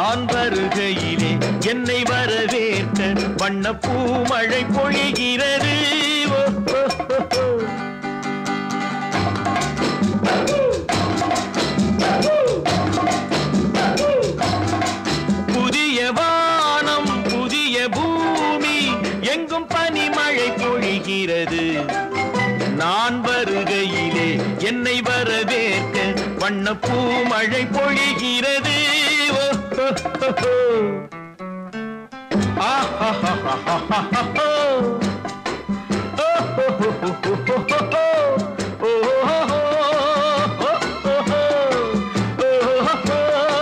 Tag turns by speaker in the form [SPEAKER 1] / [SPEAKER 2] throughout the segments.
[SPEAKER 1] நான் வருகையிலே என்னை வரவேற்க வண்ணப்பூ மழை பொழிகிறது ஓ, ஓ, ஓ, ஓ. புதிய வானம் புதிய பூமி எங்கும் பனிமழை பொழிகிறது நான் வருகையிலே என்னை வரவேற்க வண்ணப்பூ மழை பொழிகிறது ஓ, ஓ, ஓ, ஓ. ஆஹாஹாஹாஹாஹா. ஓ, ஓ, ஓ, ஓ, ஓ, ஓ, ஓ. ஓ, ஓ, ஓ, ஓ, ஓ, ஓ, ஓ. ஓ, ஓ, ஓ.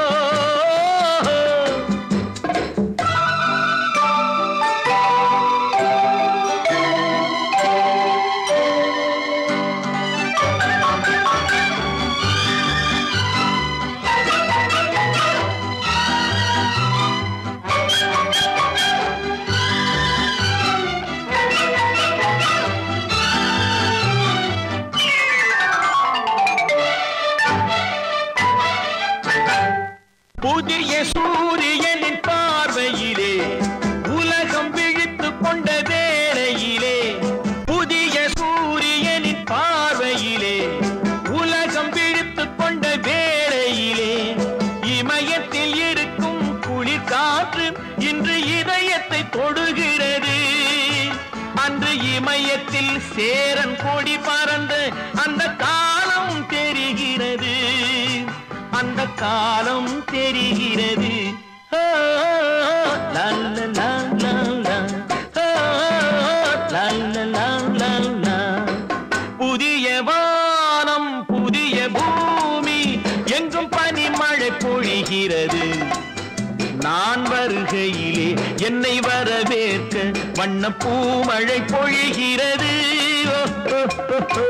[SPEAKER 1] புதிய சூரியனின் பார்வையிலே உலகம் விழித்துக் கொண்ட வேளையிலே புதிய சூரியனின் பார்வையிலே உலகம் விழித்துக் கொண்ட வேளையிலே இமயத்தில் இருக்கும் குளிர் காற்று இன்று இதயத்தை தொடுகிறது அன்று இமயத்தில் சேரன் கொடி பறந்த அந்த காலம் தெரிகிறது அந்த காலம் தெரிகிறது ஆ, லா, லா, லா, லா, லா. ஆ, லா, லா, லா, லா, லா. புதிய வானம் புதிய பூமி எங்கும் பனிமழை பொழிகிறது நான் வருகையிலே என்னை வரவேற்க வண்ணப்பூ மழை பொழிகிறது ஓ, ஓ, ஓ, ஓ.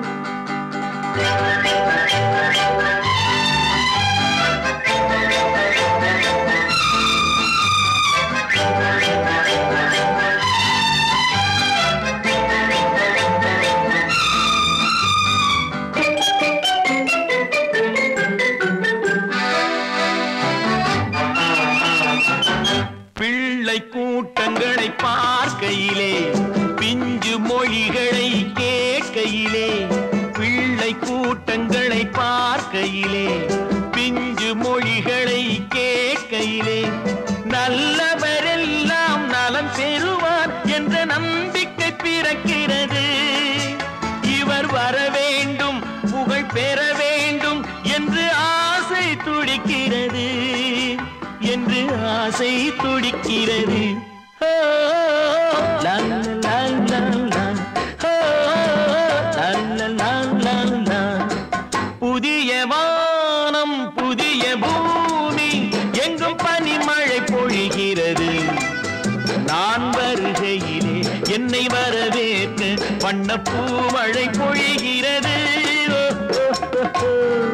[SPEAKER 1] பிள்ளை கூட்டங்களை பார்க்கையிலே பிஞ்சு மொழிகளை கேட்கையிலே பிள்ளை கூட்டங்களை பார்க்கையிலே பிஞ்சு மொழிகளை கேட்கையிலே நல்லவரெல்லாம் நலம் பெறுவார் என்ற நம்பிக்கை பிறக்கிறது இவர் வர வேண்டும் புகழ் பெற வேண்டும் என்று ஆசை துடிக்கிறது என்று ஆசை துடிக்கிறது ஓ, லா, லா, லா, லா, லா. ஓ, லா, லா, லா, லா, லா. புதிய வானம் புதிய பூமி எங்கும் பனிமழை பொழிகிறது நான் வருகையிலே என்னை வரவேற்க வண்ணப்பூ மழை பொழிகிறது ஓ, ஓ, ஓ, ஓ.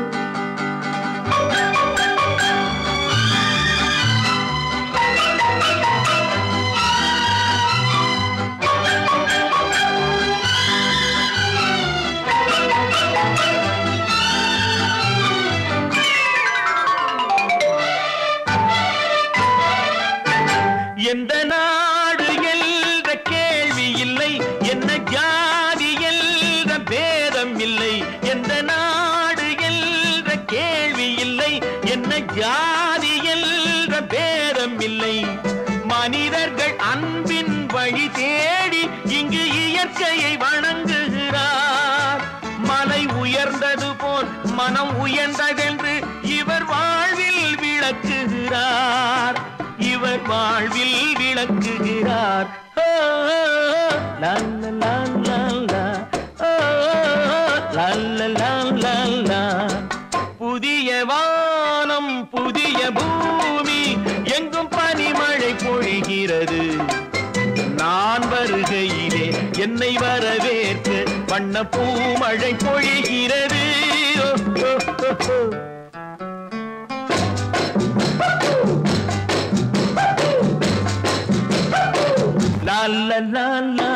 [SPEAKER 1] எந்த நாடு என்ற கேள்வி இல்லை என்ன ஜாதி என்ற பேதம் இல்லை எந்த நாடு என்ற கேள்வி இல்லை என்ன ஜாதி என்ற பேதம் இல்லை மனிதர்கள் அன்பின் வழி தேடி இங்கு இயற்கையை வணங்குகிறார் மலை உயர்ந்தது போல் மனம் உயர்ந்ததென்று இவர் வாழ்வில் விளக்குகிறார் இவர் வாழ்வில் விளக்குகிறார் ஓ, லா, லா, லா, லா, லா. ஓ, லா, லா, லா, லா, லா. புதிய வானம் புதிய பூமி எங்கும் பனிமழை பொழிகிறது நான் வருகையிலே என்னை வரவேற்க வண்ண பூமழை பொழிகிறது ஓ, ஓ, ஓ, ஓ. லா லா லா லா